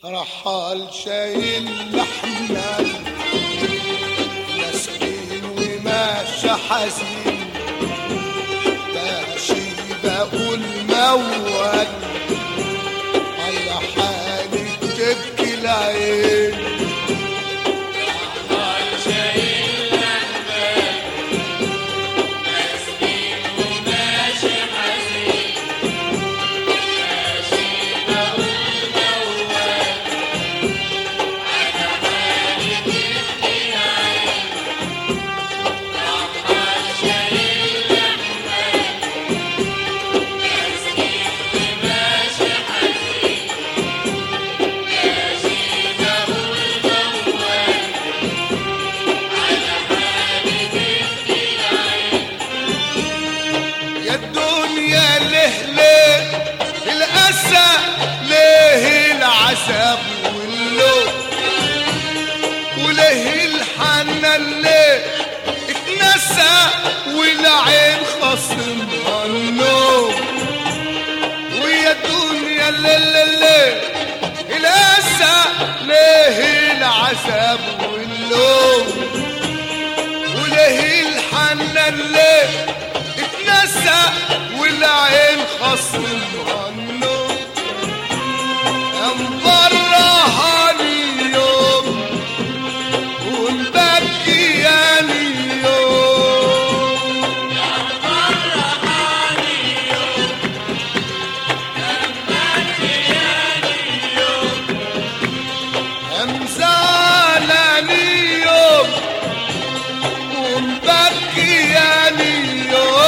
رحال شايل لحمل مسكين وماشي حزين ماشي بقول موال على حالي تبكي العين يا الدنيا ليه ليه الأسى ليه العذاب واللوم وليه الحنان ليه اتنسى والعين خصم النوم ويا الدنيا ليه ليه ليه الأسى ليه العذاب واللوم وليه الحنان ليه اتنسى والعين خصم عنه مبرها اليوم ونبكي يا اليوم امزالني يوم ونبكي يا اليوم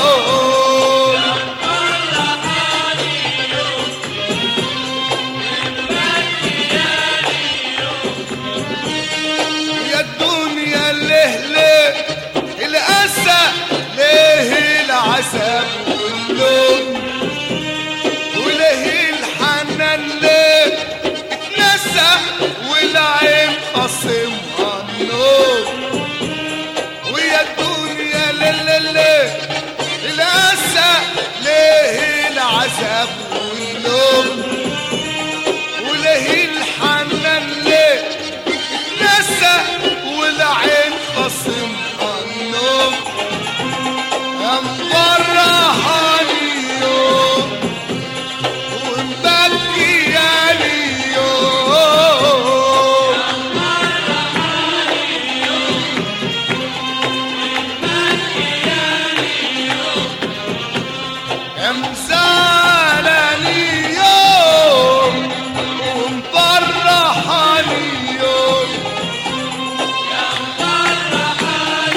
يا الدنيا ليه ليه الأسى ليه العذاب واللوم وليه الحنان ليه اتنسى والعين خصم النوم ويا الدنيا ليه ليه ليه الأسى ليه العذاب واللوم وليه الحنان ليه نسى والعين خصم النوم مبرها اليوم ونبكي يا اليوم امزالني يوم ومبرح اليوم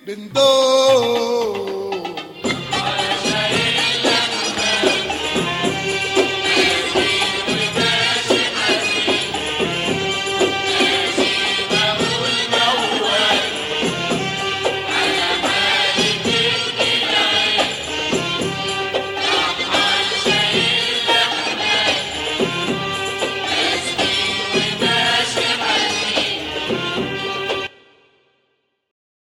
بندوم